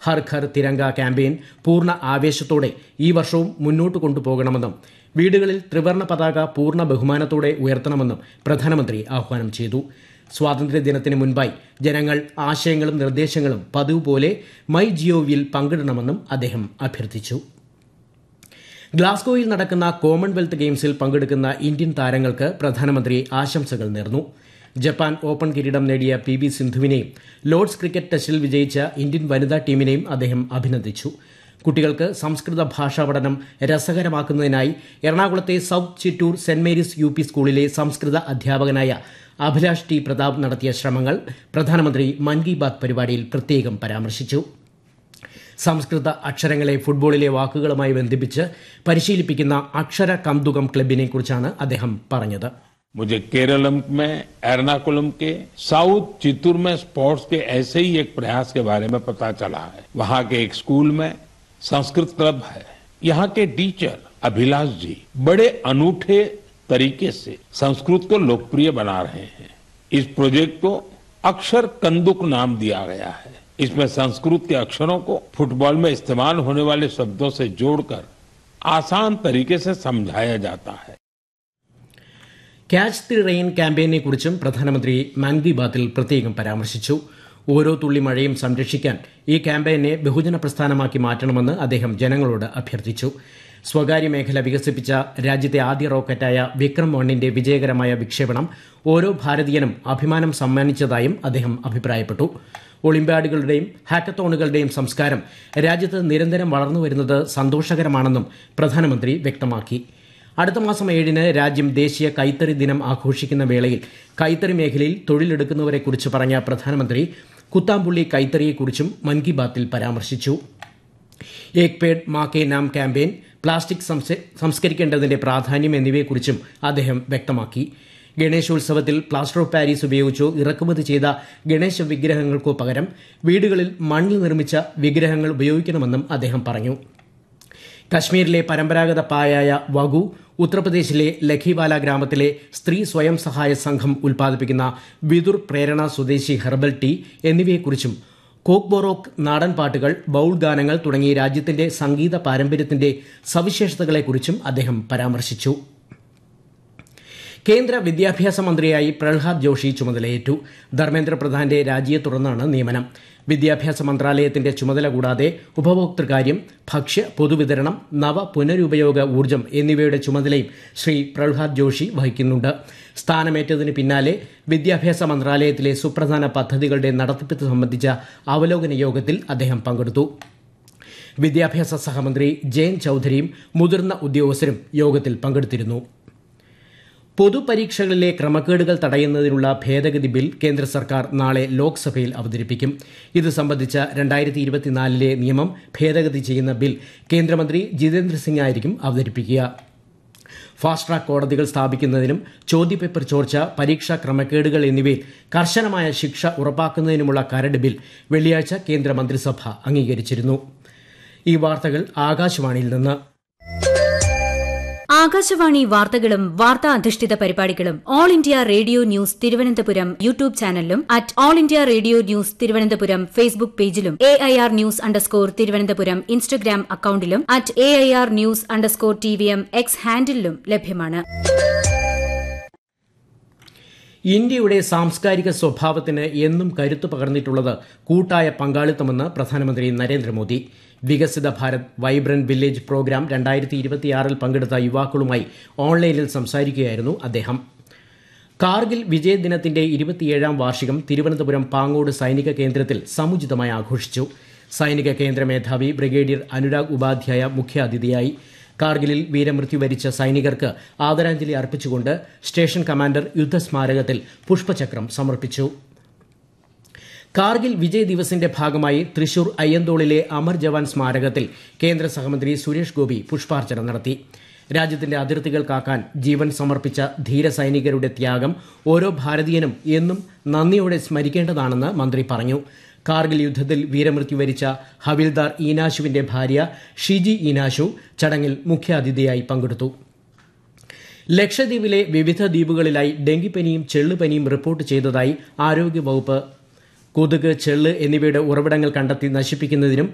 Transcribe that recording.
ഹർ ഘർ Tiranga campaign പൂർണ്ണ ആവേശത്തോടെ ഈ വർഷവും മുന്നോട്ട് കൊണ്ടുപോകണമെന്നും വീടുകളിൽ ത്രിവർണ പതാക പൂർണ്ണ ബഹുമാനത്തോടെ ഉയർത്തണമെന്നും പ്രധാനമന്ത്രി ആഹ്വാനം ചെയ്തു സ്വാതന്ത്ര്യദിനത്തിന് മുൻപായി ജനങ്ങൾ ആശയങ്ങളും നിർദ്ദേശങ്ങളും പതിവ് പോലെ മൈ ജിഒവിയിൽ പങ്കിടണമെന്നും അദ്ദേഹം അഭ്യർത്ഥിച്ചു ഗ്ലാസ്ഗോയിൽ നടക്കുന്ന കോമൺവെൽത്ത് ഗെയിംസിൽ പങ്കെടുക്കുന്ന ഇന്ത്യൻ താരങ്ങൾക്ക് പ്രധാനമന്ത്രി ആശംസകൾ നേർന്നു ജപ്പാൻ ഓപ്പൺ കിരീടം നേടിയ പി വി സിന്ധുവിനെയും ലോർഡ്സ് ക്രിക്കറ്റ് ടെസ്റ്റിൽ വിജയിച്ച ഇന്ത്യൻ വനിതാ ടീമിനെയും അദ്ദേഹം അഭിനന്ദിച്ചു കുട്ടികൾക്ക് സംസ്കൃത ഭാഷാ പഠനം രസകരമാക്കുന്നതിനായി എറണാകുളത്തെ south Chittoor saint Mary's U P സ്കൂളിലെ സംസ്കൃത അധ്യാപകനായ അഭിലാഷ് ടി പ്രതാപ് നടത്തിയ ശ്രമങ്ങൾ പ്രധാനമന്ത്രി മൻ കി ബാത് പരിപാടിയിൽ പ്രത്യേകം പരാമർശിച്ചു സംസ്കൃത അക്ഷരങ്ങളെ ഫുട്ബോളിലെ വാക്കുകളുമായി ബന്ധിപ്പിച്ച് പരിശീലിപ്പിക്കുന്ന അക്ഷര കന്തുകം ക്ലബിനെ കുറിച്ചാണ് അദ്ദേഹം പറഞ്ഞത് मुझे केरलम में एर्नाकुलम के साउथ चित्तूर में स्पोर्ट्स के ऐसे ही एक प्रयास के बारे में पता चला है वहां के एक स्कूल में संस्कृत क्लब है यहाँ के टीचर अभिलाष जी बड़े अनूठे तरीके से संस्कृत को लोकप्रिय बना रहे हैं इस प्रोजेक्ट को अक्षर कंदुक नाम दिया गया है इसमें संस्कृत के अक्षरों को फुटबॉल में इस्तेमाल होने वाले शब्दों से जोड़कर आसान तरीके से समझाया जाता है ക്യാച്ച് ദി റെയിൻ ക്യാമ്പയിനെ കുറിച്ചും പ്രധാനമന്ത്രി മൻ കി ബാത്തിൽ പ്രത്യേകം പരാമർശിച്ചു ഓരോ തുള്ളി മഴയും സംരക്ഷിക്കാൻ ഈ ക്യാമ്പയിനെ ബഹുജന പ്രസ്ഥാനമാക്കി മാറ്റണമെന്ന് അദ്ദേഹം ജനങ്ങളോട് അഭ്യർത്ഥിച്ചു സ്വകാര്യ മേഖല വികസിപ്പിച്ച രാജ്യത്തെ ആദ്യ റോക്കറ്റായ വിക്രം വണ്ണിന്റെ വിജയകരമായ വിക്ഷേപണം ഓരോ ഭാരതീയനും അഭിമാനം സമ്മാനിച്ചതായും അദ്ദേഹം അഭിപ്രായപ്പെട്ടു ഒളിമ്പ്യാഡുകളുടെയും ഹാക്കത്തോണുകളുടെയും സംസ്കാരം രാജ്യത്ത് നിരന്തരം വളർന്നുവരുന്നത് സന്തോഷകരമാണെന്നും പ്രധാനമന്ത്രി വ്യക്തമാക്കി അടുത്ത മാസം ഏഴിന് രാജ്യം ദേശീയ കൈത്തറി ദിനം ആഘോഷിക്കുന്ന വേളയിൽ കൈത്തറി മേഖലയിൽ തൊഴിലെടുക്കുന്നവരെക്കുറിച്ച് പറഞ്ഞ പ്രധാനമന്ത്രി കുത്താമ്പുള്ളി കൈത്തറിയെക്കുറിച്ചും മൻ കി ബാത്തിൽ പരാമർശിച്ചു ഏക് പേഡ് മാ കെ നാം ക്യാമ്പയിൻ പ്ലാസ്റ്റിക് സംസ്കരിക്കേണ്ടതിന്റെ പ്രാധാന്യം എന്നിവയെക്കുറിച്ചും അദ്ദേഹം വ്യക്തമാക്കി ഗണേശോത്സവത്തിൽ പ്ലാസ്റ്റർ ഓഫ് പാരീസ് ഉപയോഗിച്ചോ ഇറക്കുമതി ചെയ്ത ഗണേശ വിഗ്രഹങ്ങൾക്കോ പകരം വീടുകളിൽ മണ്ണിൽ നിർമ്മിച്ച വിഗ്രഹങ്ങൾ ഉപയോഗിക്കണമെന്നും അദ്ദേഹം പറഞ്ഞു കശ്മീരിലെ പരമ്പരാഗത പായായ വഗു ഉത്തർപ്രദേശിലെ ലഖിവാല ഗ്രാമത്തിലെ സ്ത്രീ സ്വയം സഹായ സംഘം ഉൽപ്പാദിപ്പിക്കുന്ന വിതുർ പ്രേരണ സ്വദേശി ഹെർബൽ ടീ എന്നിവയെക്കുറിച്ചും കോക്ക് ബൊറോക്ക് നാടൻ പാട്ടുകൾ ബൌൾ ഗാനങ്ങൾ തുടങ്ങി രാജ്യത്തിന്റെ സംഗീത പാരമ്പര്യത്തിന്റെ സവിശേഷതകളെക്കുറിച്ചും അദ്ദേഹം പരാമർശിച്ചു കേന്ദ്ര വിദ്യാഭ്യാസ മന്ത്രിയായി പ്രഹ്ലാദ് ജോഷി ചുമതലയേറ്റു ധർമ്മേന്ദ്ര പ്രധാന്റെ രാജിയെ തുടർന്നാണ് നിയമനം വിദ്യാഭ്യാസ മന്ത്രാലയത്തിന്റെ ചുമതല കൂടാതെ ഉപഭോക്തൃകാര്യം ഭക്ഷ്യ പൊതുവിതരണം നവ പുനരുപയോഗ ഊർജ്ജം എന്നിവയുടെ ചുമതലയും ശ്രീ പ്രഹ്ലാദ് ജോഷി വഹിക്കുന്നുണ്ട് സ്ഥാനമേറ്റതിന് പിന്നാലെ വിദ്യാഭ്യാസ മന്ത്രാലയത്തിലെ സുപ്രധാന പദ്ധതികളുടെ നടത്തിപ്പ് സംബന്ധിച്ച അവലോകന യോഗത്തിൽ അദ്ദേഹം പങ്കെടുത്തു വിദ്യാഭ്യാസ സഹമന്ത്രി ജയൻ ചൌധരിയും മുതിർന്ന ഉദ്യോഗസ്ഥരും യോഗത്തിൽ പങ്കെടുത്തിരുന്നു പൊതുപരീക്ഷകളിലെ ക്രമക്കേടുകൾ തടയുന്നതിനുള്ള ഭേദഗതി ബിൽ കേന്ദ്ര സർക്കാർ നാളെ ലോക്സഭയിൽ അവതരിപ്പിക്കും ഇത് സംബന്ധിച്ച രണ്ടായിരത്തി ഇരുപത്തിനാലിലെ നിയമം ഭേദഗതി ചെയ്യുന്ന ബിൽ കേന്ദ്രമന്ത്രി ജിതേന്ദ്ര സിംഗ് ആയിരിക്കും അവതരിപ്പിക്കുക ഫാസ്റ്റ് ട്രാക്ക് കോടതികൾ സ്ഥാപിക്കുന്നതിനും ചോദ്യപേപ്പർ ചോർച്ച പരീക്ഷാ ക്രമക്കേടുകൾ എന്നിവയിൽ കർശനമായ ശിക്ഷ ഉറപ്പാക്കുന്നതിനുമുള്ള കരട് ബിൽ വെള്ളിയാഴ്ച കേന്ദ്ര മന്ത്രിസഭ അംഗീകരിച്ചിരുന്നു ഈ വാർത്തകൾ ആകാശവാണിയിൽ നിന്ന് ആകാശവാണി വാർത്തകളും വാർത്താ അധിഷ്ഠിത പരിപാടികളും all India radio news Thiruvananthapuram YouTube ചാനലിലും at all India radio news Thiruvananthapuram Facebook പേജിലും A I R news underscore Thiruvananthapuram Instagram അക്കൌണ്ടിലും at A I R news underscore T V M X ഹാൻഡിലും ലഭ്യമാണ് ഇന്ത്യയുടെ സാംസ്കാരിക സ്വഭാവത്തിന് എന്നും കരുത്തു പകർന്നിട്ടുള്ളത് കൂട്ടായ പങ്കാളിത്തമെന്ന് പ്രധാനമന്ത്രി നരേന്ദ്രമോദി വികസിത ഭാരത് വൈബ്രന്റ് വില്ലേജ് പ്രോഗ്രാം രണ്ടായിരത്തി ഇരുപത്തിയാറിൽ പങ്കെടുത്ത യുവാക്കളുമായി ഓൺലൈനിൽ സംസാരിക്കുകയായിരുന്നു അദ്ദേഹം കാർഗിൽ വിജയദിനത്തിന്റെ ഇരുപത്തിയേഴാം വാർഷികം തിരുവനന്തപുരം പാങ്ങോട് സൈനിക കേന്ദ്രത്തിൽ സമുചിതമായി ആഘോഷിച്ചു സൈനിക കേന്ദ്ര മേധാവി ബ്രിഗേഡിയർ അനുരാഗ് ഉപാധ്യായ മുഖ്യാതിഥിയായി കാർഗിലിൽ വീരമൃത്യു വരിച്ച സൈനികർക്ക് ആദരാഞ്ജലി അർപ്പിച്ചുകൊണ്ട് സ്റ്റേഷൻ കമാൻഡർ യുദ്ധസ്മാരകത്തിൽ പുഷ്പചക്രം സമർപ്പിച്ചു കാർഗിൽ വിജയ് ദിവസിന്റെ ഭാഗമായി തൃശൂർ അയ്യന്തോളിലെ അമർ ജവാൻ സ്മാരകത്തിൽ കേന്ദ്ര സഹമന്ത്രി സുരേഷ് ഗോപി പുഷ്പാർച്ചന നടത്തി രാജ്യത്തിന്റെ അതിർത്തികൾ കാക്കാൻ ജീവൻ സമർപ്പിച്ച ധീര സൈനികരുടെ ത്യാഗം ഓരോ ഭാരതീയനും എന്നും നന്ദിയോടെ സ്മരിക്കേണ്ടതാണെന്ന് മന്ത്രി പറഞ്ഞു കാർഗിൽ യുദ്ധത്തിൽ വീരമൃത്യു വരിച്ച ഹവിൽദാർ ഈനാശുവിന്റെ ഭാര്യ ഷിജി ഈനാശു ചടങ്ങിൽ മുഖ്യാതിഥിയായി പങ്കെടുത്തു ലക്ഷദ്വീപിലെ വിവിധ ദ്വീപുകളിലായി ഡെങ്കിപ്പനിയും ചെള്ളുപനിയും റിപ്പോർട്ട് ചെയ്തതായി ആരോഗ്യവകുപ്പ് കൊതുക് ചെള്ള് എന്നിവയുടെ ഉറവിടങ്ങൾ കണ്ടെത്തി നശിപ്പിക്കുന്നതിനും